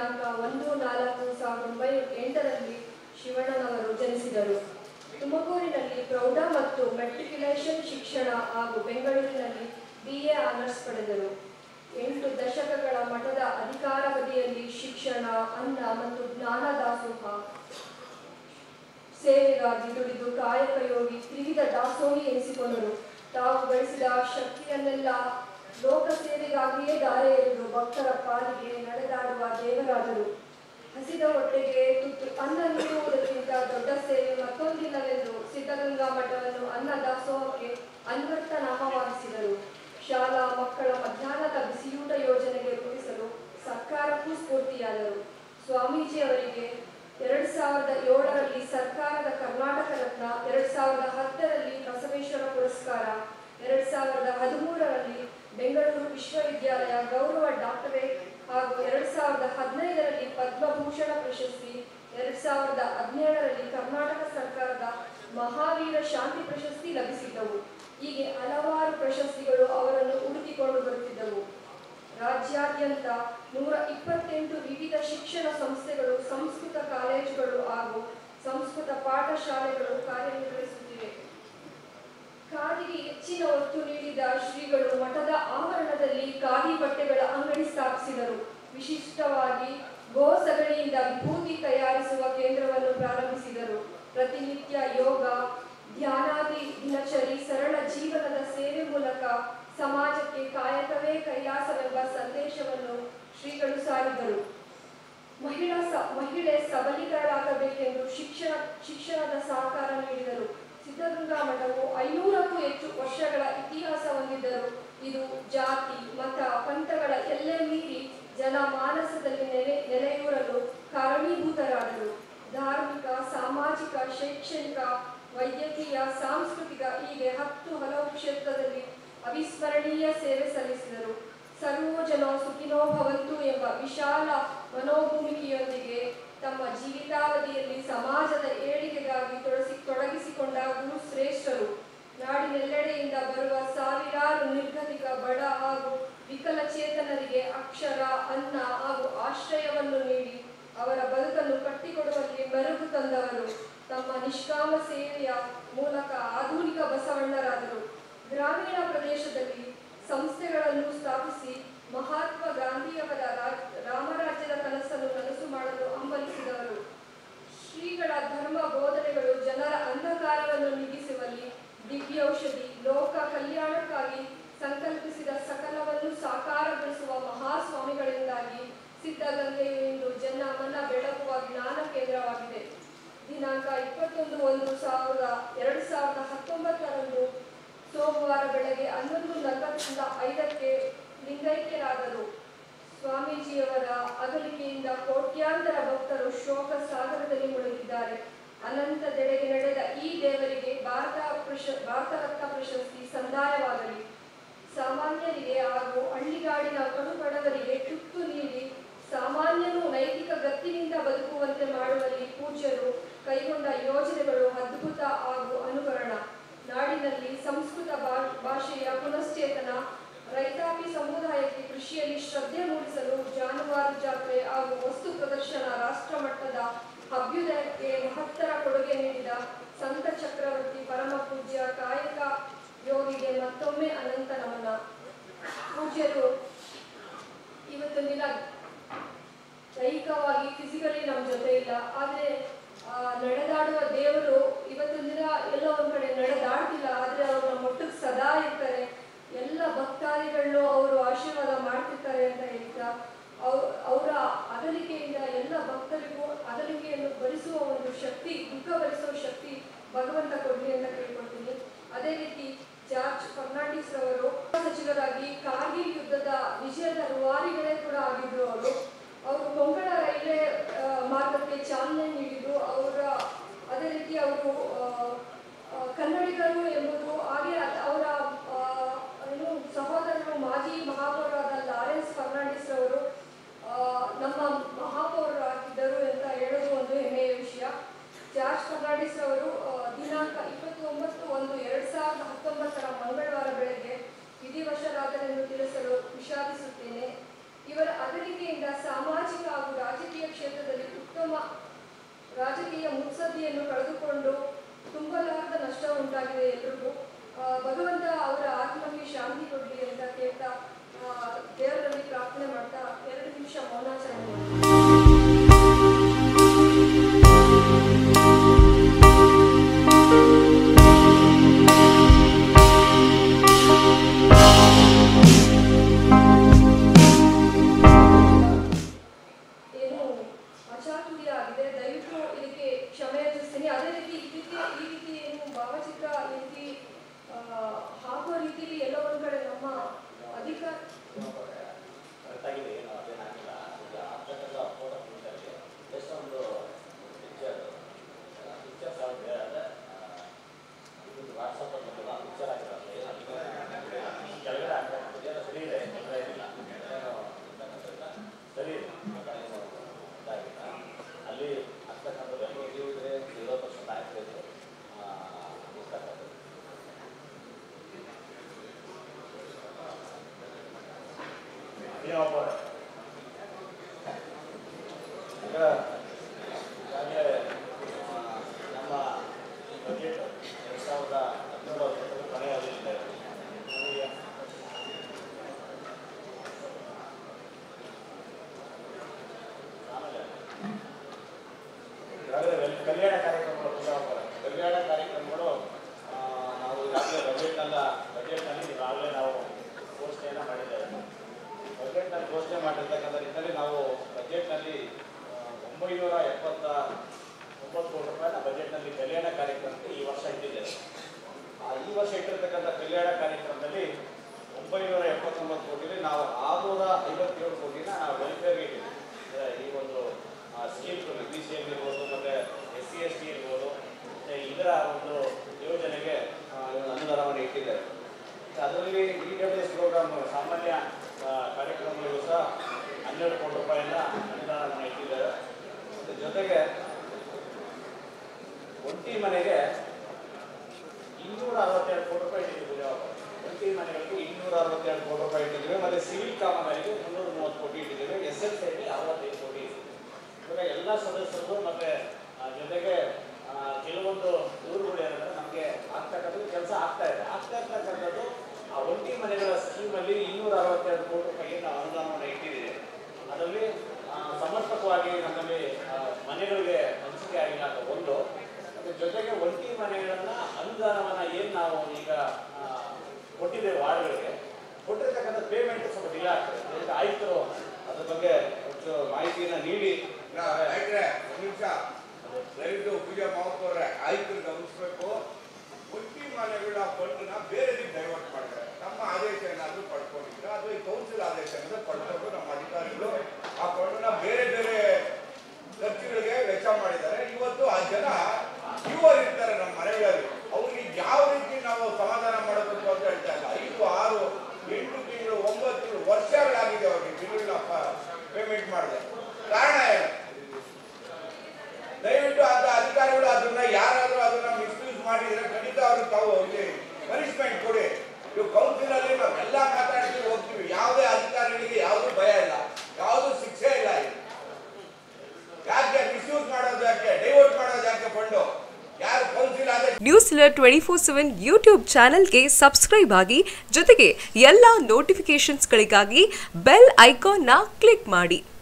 ದಿನಾಂಕ ಒಂದು ನಾಲ್ಕು ಸಾವಿರದ ಒಂಬೈನೂರ ಎಂಟರಲ್ಲಿ ಶಿವಣ್ಣನವರು ಜನಿಸಿದರು ತುಮಕೂರಿನಲ್ಲಿ ಪ್ರೌಢ ಮತ್ತು ಮೆಟ್ರಿಕ್ಯುಲೇಷನ್ ಶಿಕ್ಷಣ ಹಾಗೂ ಬೆಂಗಳೂರಿನಲ್ಲಿ ಬಿ ಎ ಆನರ್ಸ್ ಪಡೆದರು ಎಂಟು ದಶಕಗಳ ಮಠದ ಅಧಿಕಾರಾವಧಿಯಲ್ಲಿ ಶಿಕ್ಷಣ ಅನ್ನ ಮತ್ತು ಜ್ಞಾನ ದಾಸೋಹ ಸೇವೆಗಾಗಿ ದುಡಿದು ಕಾಯಕ ಯೋಗಿ ತ್ರಿವಿಧ ದಾಸೋಹಿ ಎನಿಸಿಕೊಂಡರು ತಾವು ಗಳಿಸಿದ ಶಕ್ತಿಯನ್ನೆಲ್ಲ ಲೋಕ ಸೇವೆಗಾಗಿಯೇ ದಾರೆ ಎರೆದು ಭಕ್ತರ ಪಾಲಿಗೆ ನಡೆದಾಡುವ ದೇವರಾದರು ಹಸಿದ ಹೊಟ್ಟೆಗೆ ತುತ್ತು ಅನ್ನ ನೀಡುವುದಕ್ಕಿಂತ ದೊಡ್ಡ ಸೇವೆ ಮತ್ತೊಂದಿಲ್ಲವೆಂದು ಸಿದ್ಧಗಂಗಾ ಮಠವನ್ನು ಅನ್ನ ದಾಸೋಹಕ್ಕೆ ಅನ್ವರ್ಥ ನಾಮವಾಗಿಸಿದರು ಶಾಲಾ ಮಕ್ಕಳ ಮಧ್ಯಾಹ್ನದ ಬಿಸಿಯೂಟ ಯೋಜನೆಗೆ ರೂಪಿಸಲು ಸರ್ಕಾರಕ್ಕೂ ಸ್ಫೂರ್ತಿಯಾದರು ಸ್ವಾಮೀಜಿ ಅವರಿಗೆ ಎರಡ್ ಸಾವಿರದ ಏಳರಲ್ಲಿ ಸರ್ಕಾರದ ಕರ್ನಾಟಕ ರತ್ನ ಎರಡ್ ಸಾವಿರದ ಹತ್ತರಲ್ಲಿ ಬಸವೇಶ್ವರ ಪುರಸ್ಕಾರ ಎರಡ್ ಸಾವಿರದ ಹದಿಮೂರರಲ್ಲಿ ಬೆಂಗಳೂರು ವಿಶ್ವವಿದ್ಯಾಲಯ ಗೌರವ ಡಾಕ್ಟರೇಟ್ ಹಾಗೂ ಎರಡ್ ಸಾವಿರದ ಹದಿನೈದರಲ್ಲಿ ಪದ್ಮಭೂಷಣ ಪ್ರಶಸ್ತಿ ಎರಡ್ ಸಾವಿರದ ಹದಿನೇಳರಲ್ಲಿ ಕರ್ನಾಟಕ ಸರ್ಕಾರದ ಮಹಾವೀರ ಶಾಂತಿ ಪ್ರಶಸ್ತಿ ಲಭಿಸಿದ್ದವು ಹೀಗೆ ಹಲವಾರು ಪ್ರಶಸ್ತಿಗಳು ಅವರನ್ನು ಹುಡುಕಿಕೊಂಡು ಬರುತ್ತಿದ್ದವು ರಾಜ್ಯಾದ್ಯಂತ ನೂರ ಇಪ್ಪತ್ತೆಂಟು ವಿವಿಧ ಶಿಕ್ಷಣ ಸಂಸ್ಥೆಗಳು ಸಂಸ್ಕೃತ ಕಾಲೇಜುಗಳು ಹಾಗೂ ಸಂಸ್ಕೃತ ಪಾಠಶಾಲೆಗಳು ಕಾರ್ಯನಿರ್ವಹಿಸುತ್ತಿವೆ ಖಾದಿಗೆ ಹೆಚ್ಚಿನ ಒತ್ತು ನೀಡಿದ ಶ್ರೀಗಳು ಮಠದ ಆವರಣದಲ್ಲಿ ಖಾದಿ ಬಟ್ಟೆಗಳ ಅಂಗಡಿ ಸ್ಥಾಪಿಸಿದರು ವಿಶಿಷ್ಟವಾಗಿ ಗೋ ಸಗಣಿಯಿಂದ ವಿಭೂತಿ ತಯಾರಿಸುವ ಕೇಂದ್ರವನ್ನು ಪ್ರಾರಂಭಿಸಿದರು ಪ್ರತಿನಿತ್ಯ ಯೋಗ ಧ್ಯಾನಾದಿ ದಿನಚರಿ ಸರಳ ಜೀವನದ ಸೇವೆ ಮೂಲಕ ಸಮಾಜಕ್ಕೆ ಕಾಯಕವೇ ಕೈಲಾಸವೆಂಬ ಸಂದೇಶವನ್ನು ಶ್ರೀಗಳು ಸಾರಿದರು ಮಹಿಳಾ ಸ ಮಹಿಳೆ ಸಬಲೀಕರಣರಾಗಬೇಕೆಂದು ಶಿಕ್ಷಣ ಶಿಕ್ಷಣದ ಸಹಕಾರ ನೀಡಿದರು ಸಿದ್ಧಗಂಗಾ ಮಠವು ಐನೂರಕ್ಕೂ ಹೆಚ್ಚು ವರ್ಷಗಳ ಇತಿಹಾಸ ಹೊಂದಿದ್ದರು ಇದು ಜಾತಿ ಮತ ಪಂಥಗಳ ಎಲ್ಲೆ ಮೀರಿ ಜನ ಮಾನಸದಲ್ಲಿ ನೆಲೆ ನೆಲೆಯೂರಲು ಕಾರಣೀಭೂತರಾದರು ಧಾರ್ಮಿಕ ಸಾಮಾಜಿಕ ಶೈಕ್ಷಣಿಕ ವೈದ್ಯಕೀಯ ಸಾಂಸ್ಕೃತಿಕ ಹೀಗೆ ಹತ್ತು ಹಲವು ಕ್ಷೇತ್ರದಲ್ಲಿ ಅವಿಸ್ಮರಣೀಯ ಸೇವೆ ಸಲ್ಲಿಸಿದರು ಸರ್ವೋ ಜನ ಸುಖಿನೋ ಭವಂತು ಎಂಬ ವಿಶಾಲ ಮನೋಭೂಮಿಕೆಯೊಂದಿಗೆ ತಮ್ಮ ಜೀವಿತಾವಧಿಯಲ್ಲಿ ಸಮಾಜದ ಏಳಿಗೆಗಾಗಿ ತೊಡಸಿ ತೊಡಗಿಸಿಕೊಂಡ ಗುರು ಶ್ರೇಷ್ಠರು ನಾಡಿನೆಲ್ಲೆಡೆಯಿಂದ ಬರುವ ಸಾವಿರಾರು ನಿರ್ಗತಿಕ ಬಡ ಹಾಗೂ ವಿಕಲಚೇತನರಿಗೆ ಅಕ್ಷರ ಅನ್ನ ಹಾಗೂ ಆಶ್ರಯವನ್ನು ನೀಡಿ ಅವರ ಬದುಕನ್ನು ಕಟ್ಟಿಕೊಡುವಲ್ಲಿ ಮೆರುಗು ತಂದವರು ತಮ್ಮ ನಿಷ್ಕಾಮ ಸೇವೆಯ ಮೂಲಕ ಆಧುನಿಕ ಬಸವಣ್ಣರಾದರು ಗ್ರಾಮೀಣ ಪ್ರದೇಶದಲ್ಲಿ ಸಂಸ್ಥೆಗಳನ್ನು ಸ್ಥಾಪಿಸಿ ಮಹಾತ್ಮ ಗಾಂಧಿಯವರ ರಾ- ರಾಮರಾಜ್ಯದ ಕನಸನ್ನು ನನಸು ಮಾಡಲು ಹಂಬಲಿಸಿದವರು ಶ್ರೀಗಳ ಧರ್ಮ ಬೋಧನೆಗಳು ಜನರ ಅಂಧಕಾರವನ್ನು ನೀಗಿಸುವಲ್ಲಿ ದಿವ್ಯೌಷಧಿ ಲೋಕ ಕಲ್ಯಾಣಕ್ಕಾಗಿ ಸಂಕಲ್ಪಿಸಿದ ಸಕಲವನ್ನು ಸಾಕಾರಗೊಳಿಸುವ ಮಹಾಸ್ವಾಮಿಗಳಿಂದಾಗಿ ಸಿದ್ಧಗಂಗೆಯು ಇಂದು ಜನ ಮನ ಬೆಳಗುವ ಜ್ಞಾನ ಕೇಂದ್ರವಾಗಿದೆ ದಿನಾಂಕ ಇಪ್ಪತ್ತೊಂದು ಒಂದು ಸಾವಿರದ ಎರಡು ಸಾವಿರದ ಹತ್ತೊಂಬತ್ತರಂದು ಸೋಮವಾರ ಬೆಳಗ್ಗೆ ಹನ್ನೊಂದು ನಲವತ್ತರಿಂದ ಐದಕ್ಕೆ ಲಿಂಗೈಕ್ಯರಾದರು ಸ್ವಾಮೀಜಿಯವರ ಅಗಲಿಕೆಯಿಂದ ಕೋಟ್ಯಾಂತರ ಭಕ್ತರು ಶೋಕ ಸಾಗರದಲ್ಲಿ ಮುಳುಗಿದ್ದಾರೆ ಅನಂತದೆಡೆಗೆ ನಡೆದ ಈ ದೇವರಿಗೆ ಭಾರತ ಪ್ರಶ ಭಾರತ ರತ್ನ ಪ್ರಶಸ್ತಿ ಸಂದಾಯವಾಗಲಿ ಸಾಮಾನ್ಯರಿಗೆ ಹಾಗೂ ಹಳ್ಳಿಗಾಡಿನ ಕಡುಬಡವರಿಗೆ ತುತ್ತು ನೀಡಿ ಸಾಮಾನ್ಯನು ನೈತಿಕ ಗತ್ತಿನಿಂದ ಬದುಕುವಂತೆ ಮಾಡುವಲ್ಲಿ ಪೂಜ್ಯರು ಕೈಗೊಂಡ ಯೋಜನೆಗಳು ಅದ್ಭುತ ಹಾಗೂ ಅನುಕರಣ ನಾಡಿನಲ್ಲಿ ಸಂಸ್ಕೃತ ಭಾ- ಭಾಷೆಯ ಪುನಶ್ಚೇತನ ರೈತಾಪಿ ಸಮುದಾಯಕ್ಕೆ ಕೃಷಿಯಲ್ಲಿ ಶ್ರದ್ಧೆ ಮೂಡಿಸಲು ಜಾನುವಾರು ಜಾತ್ರೆ ಹಾಗೂ ವಸ್ತು ಪ್ರದರ್ಶನ ರಾಷ್ಟ್ರ ಮಟ್ಟದ ಅಭ್ಯುದಯಕ್ಕೆ ಮಹತ್ತರ ಕೊಡುಗೆ ನೀಡಿದ ಸಂತ ಚಕ್ರವರ್ತಿ ಪರಮ ಪೂಜ್ಯ ಕಾಯಕ ಯೋಗಿಗೆ ಮತ್ತೊಮ್ಮೆ ಅನಂತ ನಮನ ಪೂಜ್ಯರು ಇವತ್ತೊಂದು ದಿನ ದೈಹಿಕವಾಗಿ ಫಿಸಿಕಲಿ ನಮ್ಮ ಜೊತೆ ಇಲ್ಲ ಆದರೆ ನಡೆದಾಡುವ ದೇವರು ಇವತ್ತೊಂದು ದಿನ ಎಲ್ಲೋ ಒಂದ್ ಕಡೆ ನಡೆದಾಡ್ತಿಲ್ಲ ಆದರೆ ಅವರು ನಮ್ಮ ಒಟ್ಟಿಗೆ ಸದಾ ಇರ್ತಾರೆ ಎಲ್ಲ ಭಕ್ತಾದಿಗಳನ್ನು ಅವರು ಆಶೀರ್ವಾದ ಮಾಡ್ತಿರ್ತಾರೆ ಅಂತ ಹೇಳ್ತಾ ಅವ್ ಅವರ ಅಗಲಿಕೆಯಿಂದ ಎಲ್ಲ ಭಕ್ತರಿಗೂ ಅಗಲಿಕೆಯನ್ನು ಭರಿಸುವ ಒಂದು ಶಕ್ತಿ ದುಃಖ ಭರಿಸುವ ಶಕ್ತಿ ಭಗವಂತ ಕೊಡ್ಲಿ ಅಂತ ಕೇಳ್ಕೊಳ್ತೀನಿ ಅದೇ ರೀತಿ ಜಾರ್ಜ್ ಫರ್ನಾಂಡಿಸ್ ಅವರು ಸಚಿವರಾಗಿ ಕಾರ್ಗಿಲ್ ಯುದ್ಧದ ವಿಜಯದ ರೂವಾರಿಗಳೇ ಕೂಡ ಆಗಿದ್ರು ಅವರು ಅವರು ಕೊಂಕಣ ರೈಲ್ವೆ ಆ, ಮಾರ್ಗಕ್ಕೆ ಚಾಲನೆ ನೀಡಿದ್ರು ಅವರ ಅದೇ ರೀತಿ ಅವರು ಆ, ಆ, ಕನ್ನಡಿಗರು ಎಂಬುದು ಹಾಗೆ ಅದ್- ಅವರ ಆ, ಏನು ಸಹೋದರರು ಮಾಜಿ ಮಹಾಪೌರರಾದ ಲಾರೆನ್ಸ್ ಫರ್ನಾಂಡಿಸ್ ಅವರು ಆ, ನಮ್ಮ ಮಹಾಪೌರರು ಆಗಿದ್ದರು ಅಂತ ಹೇಳೋದು ಒಂದು ಹೆಮ್ಮೆಯ ವಿಷಯ ಜಾರ್ಜ್ ಫರ್ನಾಂಡಿಸ್ ಅವರು ಆ, ದಿನಾಂಕ ಇಪ್ಪತ್ತೊಂಬತ್ತು ಒಂದು ಎರಡು ಸಾವಿರದ ಹತ್ತೊಂಬತ್ತರ ಮಂಗಳವಾರ ಬೆಳಗ್ಗೆ ಪ್ರತಿಭೆಯಿಂದ ಸಾಮಾಜಿಕ ಹಾಗೂ ರಾಜಕೀಯ ಕ್ಷೇತ್ರದಲ್ಲಿ ಉತ್ತಮ ರಾಜಕೀಯ ಮುತ್ಸದ್ದಿಯನ್ನು ಕಳೆದುಕೊಂಡು ತುಂಬಲಾರದ ನಷ್ಟ ಉಂಟಾಗಿದೆ ಎಲ್ರಿಗೂ ಆ, ಭಗವಂತ ಅವರ ಆತ್ಮಕ್ಕೆ ಶಾಂತಿ ಕೊಡಲಿ ಅಂತ ಕೇಳ್ತಾ ಆ, ದೇವರಲ್ಲಿ ಪ್ರಾರ್ಥನೆ ಮಾಡ್ತಾ ಎರಡು ನಿಮಿಷ ಮೌನಾಚರಣೆ ಮಾಡ್ತೀನಿ. ಏನು ಅಚಾತುರ್ಯ ಆಗಿದೆ ದಯವಿಟ್ಟು ಇದಕ್ಕೆ ಕ್ಷಮೆ ಯಾಚಿಸ್ತೀನಿ ಅದೇ ರೀತಿ ಈ ರೀತಿ ಈ ರೀತಿ ಏನು ಭಾವಚಿತ್ರ ಈ ರೀತಿ ಆ, ಹಾಕೋ ರೀತಿಲಿ ಎಲ್ಲೋ ಒಂದ್ ಕಡೆ ನಮ್ಮ ಅಧಿಕಾರ ಕರೆಕ್ಟಾಗಿದೆ ಏನು ಅದೇನಾಗಿಲ್ಲ ಈಗ ಆಗ್ತಕ್ಕಂಥ ಫೋಟೋ ಪ್ರಿಂಟಲ್ಲಿ ಜಸ್ಟ್ ಒಂದು ಪಿಕ್ಚರ್ ಪಿಕ್ಚರ್ಸ್ ಯಾವ್ದು ಬೇರೆ ಅದೇ ಇದು ವಾಟ್ಸಪ್ಪಲ್ಲಿ ಬಂದಿಲ್ಲ ಪಿಕ್ಚರ್ ಆಗಿರೋದು ಏನು ಅಲ್ಲಿ ಕೆಳಗಡೆ ಆಗ್ತಕ್ಕಂಥದ್ದು ಏನೋ ಸರಿ ಇದೆ ತೊಂದರೆ ಇಲ್ಲ ಏನೋ ಇರ್ತಕ್ಕಂಥದ್ದು ಸರಿ ಇದೆ ಏನು ಇದಾಗಿಲ್ಲ ಅಲ್ಲಿ ಆಗ್ತಕ್ಕಂಥದ್ದು ಎಲ್ಲ ನೀವು ಇದ್ರೆ ಇರೋ ಪರ್ಸೆಂಟ್ ಆಗ್ತಿದೆ ಇರ್ತಕ್ಕಂಥದ್ದು ಏನಪ್ಪ ಈಗ ಈಗಾಗಲೇ ಆ, ನಮ್ಮ ಬಜೆಟ್ ಎರಡು ಸಾವಿರದ ಹದಿನೇಳು ಹತ್ತೊಂಬತ್ತು ಕೊನೆಯ ಅವಧಿಯಿಂದ ಇದೆ. ನಮಗೆ ಆಮೇಲೆ ಈಗಾಗಲೇ ವೆಲ್- ಕಲ್ಯಾಣ ಕಾರ್ಯಕ್ರಮಗಳು ಕೂಡ ಬರ್ತವೆ. ಕಲ್ಯಾಣ ಕಾರ್ಯಕ್ರಮಗಳು ಆ, ನಾವು ಈಗಾಗಲೇ ಬಜೆಟ್ನೆಲ್ಲ ಬಜೆಟ್ನಲ್ಲಿ ಈಗಾಗಲೇ ನಾವು ಘೋಷಣೆಯನ್ನು ಮಾಡಿದ್ದೇವೆ ಬಜೆಟ್ನಲ್ಲಿ ಘೋಷಣೆ ಮಾಡಿರ್ತಕ್ಕಂಥ ನಿಟ್ಟಿನಲ್ಲಿ ನಾವು ಬಜೆಟ್ನಲ್ಲಿ ಆ, ಒಂಬೈನೂರ ಎಪ್ಪತ್ತ ಒಂಬತ್ತು ಕೋಟಿ ರೂಪಾಯಿನ ಬಜೆಟ್ನಲ್ಲಿ ಕಲ್ಯಾಣ ಕಾರ್ಯಕ್ರಮಕ್ಕೆ ಈ ವರ್ಷ ಇಟ್ಟಿದ್ದೇವೆ ಆ, ಈ ವರ್ಷ ಇಟ್ಟಿರ್ತಕ್ಕಂಥ ಕಲ್ಯಾಣ ಕಾರ್ಯಕ್ರಮದಲ್ಲಿ ಒಂಬೈನೂರ ಎಪ್ಪತ್ತೊಂಬತ್ತು ಕೋಟಿಲಿ ನಾವು ಆರುನೂರ ಐವತ್ತೇಳು ಕೋಟಿನ ನಾವು ವೆಲ್ಫೇರ್ಗೆ ಇಟ್ಟಿದ್ದೀವಿ ಅಂದ್ರೆ ಈ ಒಂದು ಸ್ಕೀಮ್ಗಳು ಬಿ ಸಿ ಎಂ ಇರ್ಬೋದು ಮತ್ತು ಎಸ್ ಸಿ ಎಸ್ ಟಿ ಇರ್ಬೋದು ಮತ್ತೆ ಇದರ ಒಂದು ಯೋಜನೆಗೆ ಆ, ಒಂದು ಅನುದಾನವನ್ನು ಇಟ್ಟಿದ್ದೇವೆ ಅದರಲ್ಲಿ ಇ ಡಬ್ಲ್ಯೂ ಎಸ್ ಪ್ರೋಗ್ರಾಮ್ ಸಾಮಾನ್ಯ ಆ, ಕಾರ್ಯಕ್ರಮಗಳಿಗೂ ಸಹ ಹನ್ನೆರಡು ಕೋಟಿ ರೂಪಾಯಿನ ಅನುದಾನವನ್ನು ಇಟ್ಟಿದ್ದೇವೆ ಅದ್ರ ಜೊತೆಗೆ ಒಂಟಿ ಮನೆಗೆ ಇನ್ನೂರ ಅರವತ್ತೆರಡು ಕೋಟಿ ರೂಪಾಯಿ ಇಟ್ಟಿದ್ದೀವಿ ನಾವು. ಒಂಟಿ ಮನೆಗಳಿಗೆ ಇನ್ನೂರ ಅರವತ್ತೆರಡು ಕೋಟಿ ರೂಪಾಯಿ ಇಟ್ಟಿದ್ದೀವಿ ಮತ್ತೆ ಸಿವಿಲ್ ಕಾಮಗಾರಿಗೆ ಮುನ್ನೂರ ಮೂವತ್ತು ಕೋಟಿ ಇಟ್ಟಿದ್ದೀವಿ ಎಸ್ ಎಲ್ ಸಿ ಅರವತ್ತೈದು ಕೋಟಿ ಇದೆ. ಇವಾಗ ಎಲ್ಲ ಸದಸ್ಯರು ಮತ್ತೆ ಆ, ಜೊತೆಗೆ ಆ, ಕೆಲವೊಂದು ದೂರುಗಳು ಏನಂದ್ರೆ ನಮಗೆ ಆಗ್ತಕ್ಕಂಥದ್ದು ಕೆಲಸ ಆಗ್ತಾ ಇದೆ ಆಗ್ತಾ ಇರ್ತಕ್ಕಂಥದ್ದು ಆ ಒಂಟಿ ಮನೆಗಳ ಸ್ಕೀಮಲ್ಲಿ ಇನ್ನೂರ ಅರವತ್ತೆರಡು ಕೋಟಿ ರೂಪಾಯಿ ನಾವು ಅನುದಾನವನ್ನು ಇಟ್ಟಿದ್ದೀವಿ ಅದರಲ್ಲಿ ಆ, ಸಮರ್ಪಕವಾಗಿ ನಮ್ಮಲ್ಲಿ ಆ, ಮನೆಗಳಿಗೆ ಹಂಚಿಕೆ ಆಗಿಲ್ಲ ಅಂತ ಒಂದು ಅದ್ರ ಜೊತೆಗೆ ಒಂಟಿ ಮನೆಗಳನ್ನ ಅನುದಾನವನ್ನ ಏನ್ ನಾವು ಈಗ ಆ, ಕೊಟ್ಟಿದ್ದೇವೆ ವಾರ್ಡ್ಗಳಿಗೆ ಕೊಟ್ಟಿರ್ತಕ್ಕಂಥ ಪೇಮೆಂಟ್ ಸ್ವಲ್ಪ ಡಿಲೇ ಆಗ್ತದೆ ಅದಕ್ಕೆ ಆಯುಕ್ತರು ಅದ್ರ ಬಗ್ಗೆ ಹೆಚ್ಚು ಮಾಹಿತಿಯನ್ನ ನೀಡಿ ಆಯ್ತ್ರೆ ಒಂದ್ ನಿಮಿಷ ದಯವಿಟ್ಟು ಪೂಜೆ ಮಾಡ್ಕೋರೆ ಆಯ್ತು ಗಮನಿಸ್ಬೇಕು ಒಂಟಿ ಮನೆಗಳ ಫಂಡ್ನ ಬೇರೆ ಡೈವರ್ಟ್ ಮಾಡ್ತಾರೆ ನಮ್ಮ ಆದೇಶ ಏನಾದ್ರು ಪಡ್ಕೊಂಡಿದ್ರೆ ಅದು ಈ ಕೌನ್ಸಿಲ್ ಆದೇಶ ಏನಾದ್ರು ಪಡ್ಕೊಂಡು ನಮ್ಮ ಅಧಿಕಾರಿಗಳು ಆ ಫಂಡ್ನ ಬೇರೆ ಬೇರೆ ಖರ್ಚುಗಳಿಗೆ ವೆಚ್ಚ ಮಾಡಿದ್ದಾರೆ ಇವತ್ತು ಆ ಜನ ಯುವರ್ ಇರ್ತಾರೆ ನಮ್ಮ ಮನೆಗಳಲ್ಲಿ ಅವ್ರಿಗೆ ಯಾವ ರೀತಿ ನಾವು ಸಮಾಧಾನ ಮಾಡಬೇಕು ಅಂತ ಹೇಳ್ತಾ ಇಲ್ಲ ಐದು ಆರು ಎಂಟು ತಿಂಗಳು ಒಂಬತ್ತು ತಿಂಗಳು ವರ್ಷಗಳಾಗಿದೆ ಅವ್ರಿಗೆ ಬಿಲ್ಗಳನ್ನ ಪೇಮೆಂಟ್ ಮಾಡಿದೆ ಕಾರಣ ಏನು ದಯವಿಟ್ಟು ಅದ ಅಧಿಕಾರಿಗಳು ಅದನ್ನ ಯಾರಾದ್ರೂ ಅದನ್ನ ಮಿಸ್ಯೂಸ್ ಮಾಡಿದ್ರೆ ಖಂಡಿತ ಅವ್ರಿಗೆ ತಾವು ಪನಿಷ್ಮೆಂಟ್ ಕೊಡಿ ಇವು ಕೌನ್ಸಿಲ್ ಅಲ್ಲಿ ನಾವೆಲ್ಲ ಮಾತಾಡ್ತೀವಿ ಹೋಗ್ತೀವಿ ಯಾವುದೇ ಅಧಿಕಾರಿಗಳಿಗೆ ಯಾವುದು ಭಯ ಇಲ್ಲ ಯಾವುದು ಶಿಕ್ಷೆ ಇಲ್ಲ ಇಲ್ಲಿ ಯಾಕೆ ಮಿಸ್ಯೂಸ್ ಮಾಡೋದು ಯಾಕೆ ಡೈವರ್ಟ್ ಮಾಡೋದು ಯಾಕೆ ಫಂಡು ಯಾರು ಕೌನ್ಸಿಲ್ ಆದೇಶ news twenty four seven YouTube ಚಾನೆಲ್ಗೆ ಸಬ್ಸ್ಕ್ರೈಬ್ ಆಗಿ ಜೊತೆಗೆ ಎಲ್ಲ ನೋಟಿಫಿಕೇಶನ್ಸ್ಗಳಿಗಾಗಿ ಬೆಲ್ ಐಕಾನ್ನ ಕ್ಲಿಕ್ ಮಾಡಿ